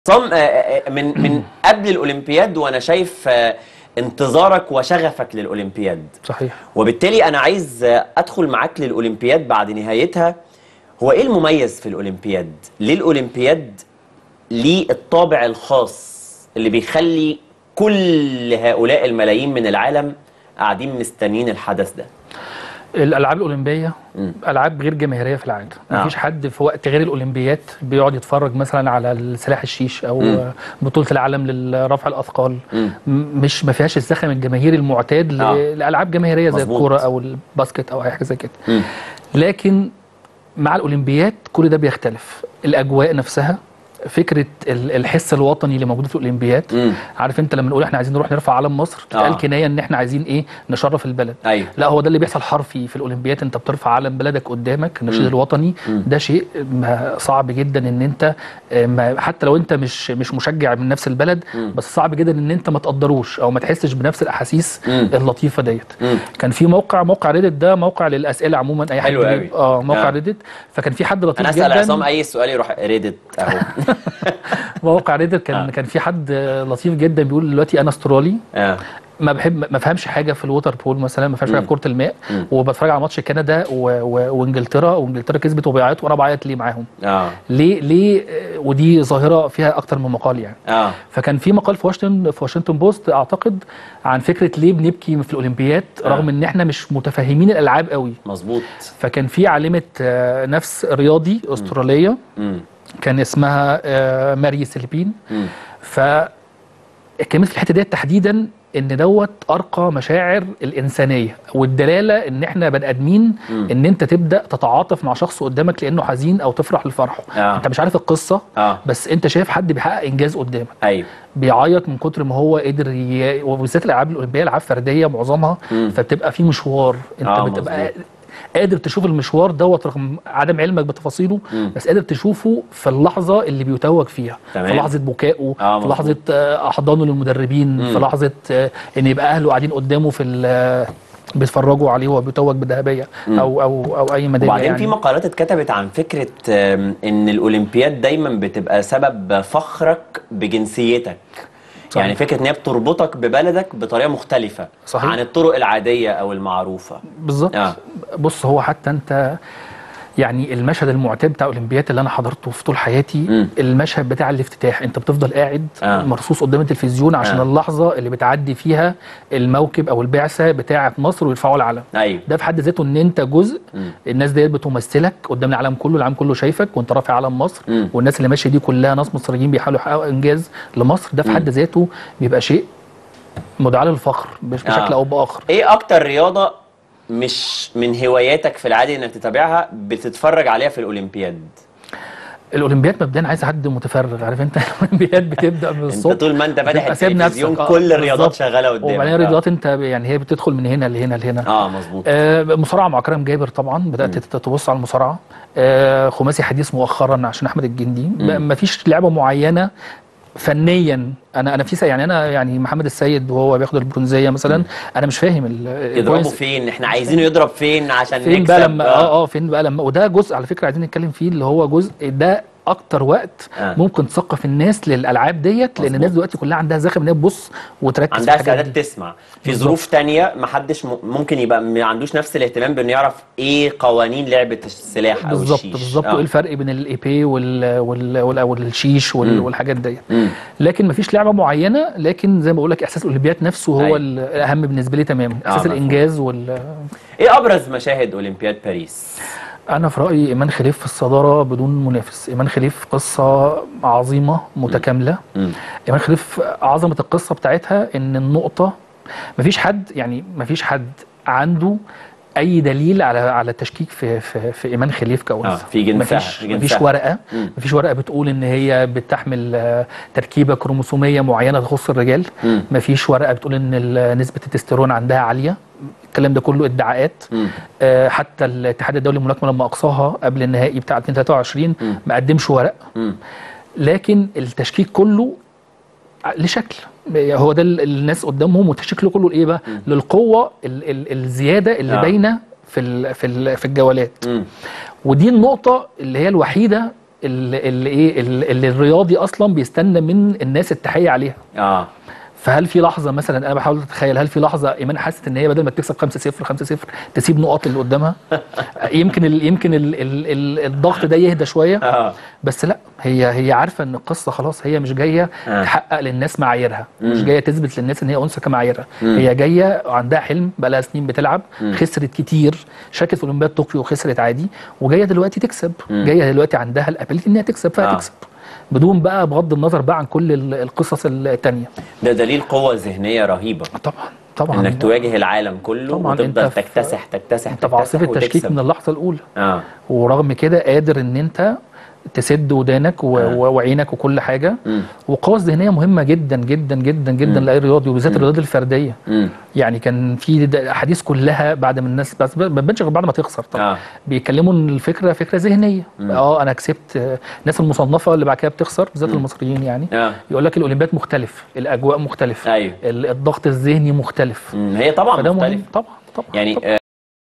عصام آه، آه، من من قبل الاولمبياد وانا شايف آه، انتظارك وشغفك للاولمبياد صحيح وبالتالي انا عايز آه، ادخل معاك للاولمبياد بعد نهايتها هو ايه المميز في الاولمبياد ليه الاولمبياد ليه الطابع الخاص اللي بيخلي كل هؤلاء الملايين من العالم قاعدين مستنيين الحدث ده الالعاب الاولمبيه العاب غير جماهيريه في العاده آه. مفيش حد في وقت غير الاولمبيات بيقعد يتفرج مثلا على سلاح الشيش او مم. بطوله العالم لرفع الاثقال مم. م- مش ما فيهاش الزخم الجماهيري المعتاد ل- آه. لالعاب جماهيريه زي مظبوط. الكوره او الباسكت او اي حاجه زي كده مم. لكن مع الاولمبيات كل ده بيختلف الاجواء نفسها فكره ال- الحس الوطني اللي موجود في الاولمبياد مم. عارف انت لما نقول احنا عايزين نروح نرفع علم مصر تتقال آه. كنايه ان احنا عايزين ايه نشرف البلد ايوه لا هو ده اللي بيحصل حرفي في الاولمبياد انت بترفع علم بلدك قدامك النشيد مم. الوطني مم. ده شيء ما- صعب جدا ان انت آه، ما حتى لو انت مش مش مشجع من نفس البلد مم. بس صعب جدا ان انت ما تقدروش او ما تحسش بنفس الاحاسيس مم. اللطيفه ديت مم. كان في موقع موقع ريدت ده موقع للاسئله عموما اي حد حلو بيجيب- قوي. اه موقع آه. ريدت فكان في حد لطيف انا اسال جدا عصام اي سؤال يروح ريدت اهو موقع ريدت كان آه. كان في حد لطيف جدا بيقول دلوقتي انا استرالي اه ما بحب ما فهمش حاجه في الووتر بول مثلا ما فهمش حاجه مم. في كره الماء مم. وبتفرج على ماتش كندا و... و... وانجلترا وانجلترا كسبت وبيعيط وانا بعيط ليه معاهم اه ليه ليه آه، ودي ظاهره فيها اكتر من مقال يعني اه فكان في مقال في واشنطن في واشنطن بوست اعتقد عن فكره ليه بنبكي في الاولمبياد آه. رغم ان احنا مش متفاهمين الالعاب قوي مظبوط فكان في عالمه آه، نفس رياضي استراليه مم. كان اسمها آه، ماري سيلبين مم. فكلمت في الحته ديت تحديدا ان دوت ارقى مشاعر الانسانيه والدلاله ان احنا بني ادمين مم. ان انت تبدا تتعاطف مع شخص قدامك لانه حزين او تفرح لفرحه آه. انت مش عارف القصه اه بس انت شايف حد بيحقق انجاز قدامك ايوه بيعيط من كتر ما هو قدر ي... وبالذات الالعاب الاولمبيه العاب فرديه معظمها مم. فبتبقى في مشوار انت آه، بتبقى مظبوط. قادر تشوف المشوار دوت رغم عدم علمك بتفاصيله مم. بس قادر تشوفه في اللحظه اللي بيتوج فيها تمام. في لحظه بكائه آه، في مظبوط. لحظه آه، احضانه للمدربين مم. في لحظه آه، ان يبقى اهله قاعدين قدامه في ال- بيتفرجوا عليه وهو بيتوج بالذهبيه مم. او او او اي ميداليه وبعدين يعني. في مقالات اتكتبت عن فكرة آم، ان الاولمبياد دايما بتبقى سبب فخرك بجنسيتك صحيح. يعني فكرة ان هي بتربطك ببلدك بطريقة مختلفة صحيح. عن الطرق العادية او المعروفة بالظبط آه. بص هو حتى انت يعني المشهد المعتاد بتاع الاولمبياد اللي انا حضرته في طول حياتي مم. المشهد بتاع الافتتاح انت بتفضل قاعد آه. مرصوص قدام التلفزيون عشان آه. اللحظه اللي بتعدي فيها الموكب او البعثه بتاعه مصر ويرفعوا العلم ايوه ده في حد ذاته ان انت جزء مم. الناس ديت بتمثلك قدام العالم كله العالم كله شايفك وانت رافع علم مصر مم. والناس اللي ماشيه دي كلها ناس مصريين بيحاولوا يحققوا انجاز لمصر ده في مم. حد ذاته بيبقى شيء مدعاه للفخر مش بشكل آه. او باخر ايه اكتر رياضة مش من هواياتك في العادي انك تتابعها بتتفرج عليها في الاولمبياد الاولمبياد مبدئيا عايز حد متفرغ عارف انت الاولمبياد بتبدا من انت الصبح طول ما انت فاتح بتبقى سايب التلفزيون نفسك. آه، كل الرياضات بالظبط. شغالة قدامك وبعدين آه. الرياضات انت يعني هي بتدخل من هنا لهنا لهنا اه مظبوط آه مصارعه مع كرم جابر طبعا بدات تبص على المصارعه آه خماسي حديث مؤخرا عشان احمد الجندي مم. ما فيش لعبه معينه فنيا انا انا في س- يعني انا يعني محمد السيد وهو بياخد البرونزيه مثلا انا مش فاهم ال- يضربوا البوينتس فين احنا عايزينه يضرب فين عشان فين نكسب بقى لما اه اه فين بقى لما وده جزء على فكره عايزين نتكلم فيه اللي هو جزء ده اكتر وقت آه. ممكن تثقف الناس للالعاب ديت لان مظبوط. الناس دلوقتي كلها عندها زخم ان هي تبص وتركز عندها في الحاجات استعداد دي. تسمع في بالظبط. ظروف تانية محدش م- ممكن يبقى ما عندوش نفس الاهتمام بانه يعرف ايه قوانين لعبة السلاح او بالظبط الشيش بالظبط آه. وايه الفرق بين الاي بي وال وال وال والشيش وال مم. والحاجات ديت مم. لكن مفيش لعبه معينه لكن زي ما بقول لك احساس الاولمبياد نفسه هو أيوة. الاهم بالنسبه لي تماما احساس مفهوم. الانجاز وال ايه ابرز مشاهد اولمبياد باريس انا في رايي ايمان خليف في الصداره بدون منافس ايمان خليف قصه عظيمه متكامله مم. ايمان خليف عظمه القصه بتاعتها ان النقطه مفيش حد يعني مفيش حد عنده اي دليل على على التشكيك في في, في ايمان خليف كونس آه، في جنسها، مفيش في مفيش جنسها. ورقه مم. مفيش ورقه بتقول ان هي بتحمل آه، تركيبه كروموسوميه معينه تخص الرجال مم. مفيش ورقه بتقول ان ال- نسبه التستيرون عندها عاليه الكلام ده كله ادعاءات مم. آه، حتى الاتحاد الدولي للملاكمه لما اقصاها قبل النهائي بتاع 2023 مم. ما قدمش ورق مم. لكن التشكيك كله لشكل هو ده ال- الناس قدامهم والتشكيك كله لايه بقى للقوه ال ال الزياده اللي آه. باينه في ال في ال في الجولات مم. ودي النقطه اللي هي الوحيده اللي اللي ايه اللي اللي الرياضي اصلا بيستنى من الناس التحيه عليها اه فهل في لحظه مثلا انا بحاول اتخيل هل في لحظه ايمان حست ان هي بدل ما تكسب 5 0 5 0 تسيب نقاط اللي قدامها يمكن ال يمكن ال ال ال الضغط ده يهدى شويه اه بس لا هي هي عارفه ان القصه خلاص هي مش جايه آه. تحقق للناس معاييرها مش مم. جايه تثبت للناس ان هي انثى كمعاييرها مم. هي جايه عندها حلم بقى لها سنين بتلعب مم. خسرت كتير شاركت في اولمبياد طوكيو وخسرت عادي وجايه دلوقتي تكسب مم. جايه دلوقتي عندها الابيليتي ان هي تكسب آه. فهتكسب بدون بقى بغض النظر بقى عن كل ال- القصص التانية ده دليل قوه ذهنيه رهيبه طبعا طبعا انك تواجه العالم كله طبعاً وتفضل أنت في- تكتسح تكتسح انت في عاصفه تكتسح التشكيك وتكسب. من اللحظه الاولى اه ورغم كده قادر ان انت تسد ودانك و- آه. و- وعينك وكل حاجه مم. والقوة الذهنية مهمة جدا جدا جدا جدا مم. لأي رياضي وبالذات مم. الرياضة الفردية مم. يعني كان في د- أحاديث كلها بعد ما الناس بس ما بتبانش غير بعد ما تخسر طبعا اه بيتكلموا ان الفكرة فكرة ذهنية مم. اه انا كسبت آه، الناس المصنفة اللي بعد كده بتخسر بالذات مم. المصريين يعني اه يقول لك الأولمبياد مختلف الأجواء مختلف ايوه ال- الضغط الذهني مختلف مم. هي طبعا فده مهم مختلف طبعا طبعا يعني طبعا. آه،